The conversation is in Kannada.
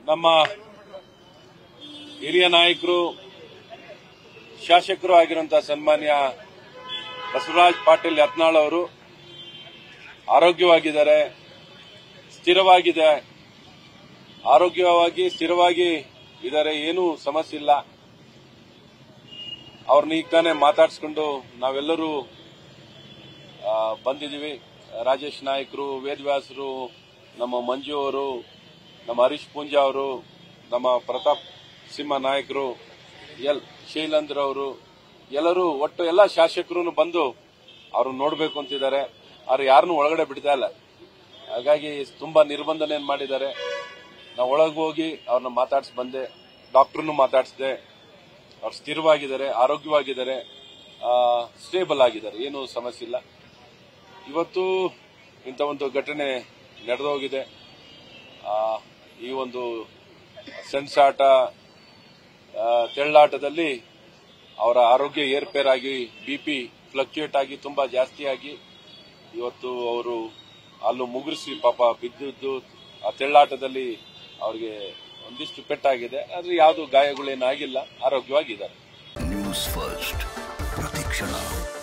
ನಮ್ಮ ಹಿರಿಯ ನಾಯಕರು ಶಾಸಕರು ಆಗಿರುವಂತಹ ಸನ್ಮಾನ್ಯ ಬಸವರಾಜ್ ಪಾಟೀಲ್ ಯತ್ನಾಳ್ ಅವರು ಆರೋಗ್ಯವಾಗಿದ್ದಾರೆ ಸ್ಥಿರವಾಗಿದೆ ಆರೋಗ್ಯವಾಗಿ ಸ್ಥಿರವಾಗಿ ಇದ್ದಾರೆ ಏನೂ ಸಮಸ್ಯೆ ಇಲ್ಲ ಅವ್ರನ್ನ ಈಗ ತಾನೇ ಮಾತಾಡಿಸ್ಕೊಂಡು ನಾವೆಲ್ಲರೂ ಆ, ಬಂದಿದ್ದೀವಿ ರಾಜೇಶ್ ನಾಯ್ಕರು ವೇದವ್ಯಾಸರು ನಮ್ಮ ಮಂಜು ಅವರು ನಮ್ಮ ಹರೀಶ್ ಪೂಂಜಾ ಅವರು ನಮ್ಮ ಪ್ರತಾಪ್ ಸಿಂಹ ನಾಯಕರು ಎಲ್ ಶೈಲೇಂದ್ರ ಅವರು ಎಲ್ಲರೂ ಒಟ್ಟು ಎಲ್ಲ ಶಾಸಕರು ಬಂದು ಅವ್ರು ನೋಡಬೇಕು ಅಂತಿದ್ದಾರೆ ಅವ್ರು ಯಾರನ್ನೂ ಒಳಗಡೆ ಬಿಡ್ತಾ ಇಲ್ಲ ಹಾಗಾಗಿ ತುಂಬಾ ನಿರ್ಬಂಧನೆ ಮಾಡಿದ್ದಾರೆ ನಾವು ಒಳಗೆ ಹೋಗಿ ಅವ್ರನ್ನ ಮಾತಾಡ್ಸಿ ಬಂದೆ ಡಾಕ್ಟರ್ನು ಮಾತಾಡಿಸಿದೆ ಅವ್ರು ಸ್ಥಿರವಾಗಿದ್ದಾರೆ ಆರೋಗ್ಯವಾಗಿದ್ದಾರೆ ಸ್ಟೇಬಲ್ ಆಗಿದ್ದಾರೆ ಏನು ಸಮಸ್ಯೆ ಇಲ್ಲ ಇವತ್ತು ಇಂಥ ಒಂದು ಘಟನೆ ನಡೆದೋಗಿದೆ ಆ, ಈ ಒಂದು ಸೆಣಸಾಟ ಆ, ತೆಳ್ಳಾಟದಲ್ಲಿ ಅವರ ಆರೋಗ್ಯ ಏರ್ಪೇರಾಗಿ ಬಿ ಪಿ ಫ್ಲಕ್ಚುಯೇಟ್ ಆಗಿ ತುಂಬಾ ಜಾಸ್ತಿ ಆಗಿ ಇವತ್ತು ಅವರು ಅಲ್ಲೂ ಮುಗುರಿಸಿ ಪಾಪ ಬಿದ್ದಿದ್ದು ಆ ತೆಳ್ಳಾಟದಲ್ಲಿ ಅವರಿಗೆ ಒಂದಿಷ್ಟು ಪೆಟ್ಟಾಗಿದೆ ಆದ್ರೆ ಯಾವುದು ಗಾಯಗಳೇನಾಗಿಲ್ಲ ಆರೋಗ್ಯವಾಗಿದ್ದಾರೆ ನ್ಯೂಸ್ ಫಸ್ಟ್ ಪ್ರತಿಕ್ಷಣ